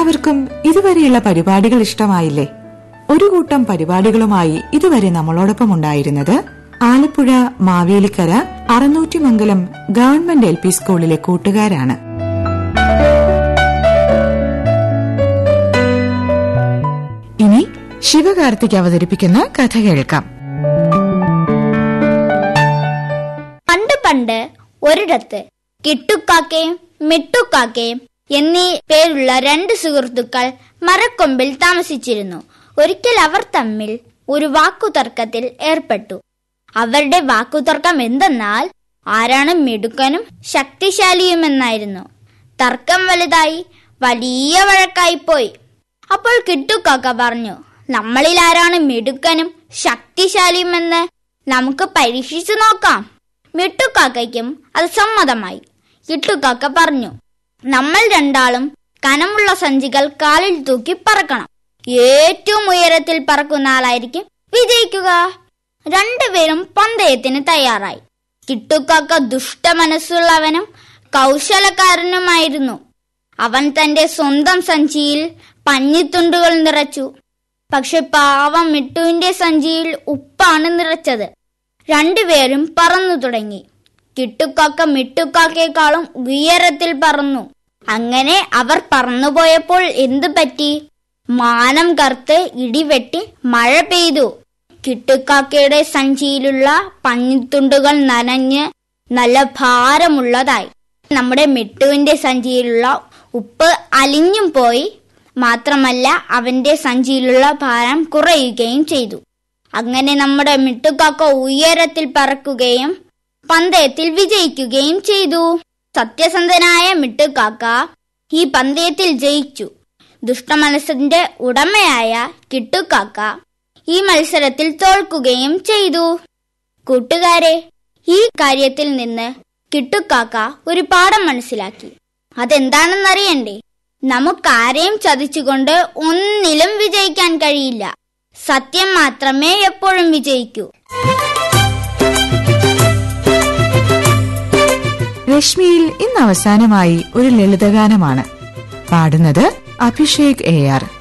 എല്ലാവർക്കും ഇതുവരെയുള്ള പരിപാടികൾ ഇഷ്ടമായില്ലേ ഒരു കൂട്ടം പരിപാടികളുമായി ഇതുവരെ നമ്മളോടൊപ്പം ഉണ്ടായിരുന്നത് Alappuzha Mavelikkara Arunnoottimangalam government L P സ്കൂളിലെ കൂട്ടുകാരാണ് ഇനി ശിവകാർത്തിക് അവതരിപ്പിക്കുന്ന കഥ കേൾക്കാം പണ്ട് പണ്ട് ഒരിടത്ത് കിട്ടുക്കാക്കയും മിട്ടുക്കാക്കയും എന്നീ പേരുള്ള രണ്ട് സുഹൃത്തുക്കൾ മരക്കൊമ്പിൽ താമസിച്ചിരുന്നു ഒരിക്കൽ അവർ തമ്മിൽ ഒരു വാക്കുതർക്കത്തിൽ ഏർപ്പെട്ടു അവരുടെ വാക്കുതർക്കം എന്തെന്നാൽ ആരാണ് മിടുക്കനും ശക്തിശാലിയുമെന്നായിരുന്നു തർക്കം വലുതായി വലിയ വഴക്കായിപ്പോയി അപ്പോൾ കിട്ടുക്കാക്ക പറഞ്ഞു നമ്മളിൽ ആരാണ് മിടുക്കനും ശക്തിശാലിയുമെന്ന് നമുക്ക് പരീക്ഷിച്ചു നോക്കാം മിട്ടുക്കാക്കയ്ക്കും അത് സമ്മതമായി കിട്ടുക്കാക്ക പറഞ്ഞു നമ്മൾ രണ്ടാളും കനമുള്ള സഞ്ചികൾ കാലിൽ തൂക്കി പറക്കണം ഏറ്റവും ഉയരത്തിൽ പറക്കുന്ന ആളായിരിക്കും വിജയിക്കുക രണ്ടുപേരും പന്തയത്തിന് തയ്യാറായി കിട്ടുക്കാക്ക ദുഷ്ടമനസ്സുള്ളവനും കൗശലക്കാരനുമായിരുന്നു അവൻ തന്റെ സ്വന്തം സഞ്ചിയിൽ പഞ്ഞിത്തുണ്ടുകൾ നിറച്ചു പക്ഷെ പാവം മിട്ടുവിന്റെ സഞ്ചിയിൽ ഉപ്പാണ് നിറച്ചത് രണ്ടുപേരും പറന്നു തുടങ്ങി കിട്ടുക്കാക്ക മിട്ടുക്കാക്കേക്കാളും ഉയരത്തിൽ പറന്നു അങ്ങനെ അവർ പറന്നുപോയപ്പോൾ എന്തു പറ്റി മാനം കറുത്ത് ഇടിവെട്ടി മഴ പെയ്തു കിട്ടുക്കാക്കയുടെ സഞ്ചിയിലുള്ള പഞ്ഞിത്തുണ്ടുകൾ നനഞ്ഞ് നല്ല ഭാരമുള്ളതായി നമ്മുടെ മിട്ടുവിന്റെ സഞ്ചിയിലുള്ള ഉപ്പ് അലിഞ്ഞും പോയി മാത്രമല്ല അവന്റെ സഞ്ചിയിലുള്ള ഭാരം കുറയുകയും ചെയ്തു അങ്ങനെ നമ്മുടെ മിട്ടുക്കാക്ക ഉയരത്തിൽ പറക്കുകയും പന്തയത്തിൽ വിജയിക്കുകയും ചെയ്തു സത്യസന്ധനായ മിട്ടുക്കാക്ക ഈ പന്തയത്തിൽ ജയിച്ചു ദുഷ്ടമനസ്സിന്റെ ഉടമയായ കിട്ടുക്കാക്ക ഈ മത്സരത്തിൽ തോൽക്കുകയും ചെയ്തു കൂട്ടുകാരെ ഈ കാര്യത്തിൽ നിന്ന് കിട്ടുക്കാക്ക ഒരു പാഠം മനസ്സിലാക്കി അതെന്താണെന്നറിയണ്ടേ നമുക്കാരെയും ചതിച്ചുകൊണ്ട് ഒന്നിലും വിജയിക്കാൻ കഴിയില്ല സത്യം മാത്രമേ എപ്പോഴും വിജയിക്കൂ രശ്മിയിൽ ഇന്ന് അവസാനമായി ഒരു ലളിതഗാനമാണ് പാടുന്നത് അഭിഷേക് എ ആർ